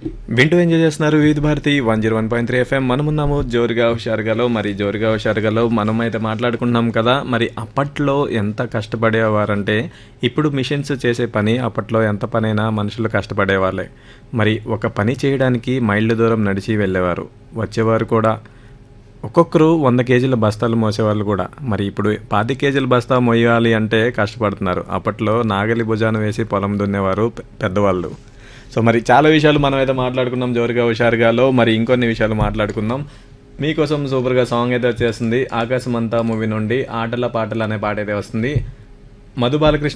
వింటూ ఎంజాయ్ చేస్తున్నారు Vividh Bharati one zero one point three FM మనమున్నాము జోరుగా హుషారుగాలో మరి జోరుగా హుషారుగాలో మనం అయితే మాట్లాడుకుంటున్నాం కదా మరి అప్పట్లో ఎంత కష్టపడేవారంటే ఇప్పుడు మిషన్స్ చేసే పని అప్పట్లో ఎంత పనైనా మనుషులు కష్టపడేవాళ్ళే మరి ఒక పని చేయడానికి మైళ్ళ దూరం నడిచి వెళ్ళేవారు వచ్చేవారు కూడా ఒక్కొక్కరు వంద కేజీల బస్తాలు మోసేవాళ్ళు కూడా మరి ఇప్పుడు పాతి కేజీల బస్తా మోయాలి అంటే కష్టపడుతున్నారు అప్పట్లో నాగలి భుజాన వేసి పొలం దున్నేవారు పె- పెద్దవాళ్ళు సో మరి చాలా విషయాలు మనం అయితే మాట్లాడుకున్నాం జోరుగా హుషారుగాలో మరి ఇంకొన్ని విషయాలు మాట్లాడుకుందాం మీకోసం సూపర్గా సాంగ్ అయితే వచ్చేస్తుంది ఆకాశం అంతా మూవీ నుండి ఆటల పాటలు అనే పాట అయితే వస్తుంది మధు బాలకృష్ణ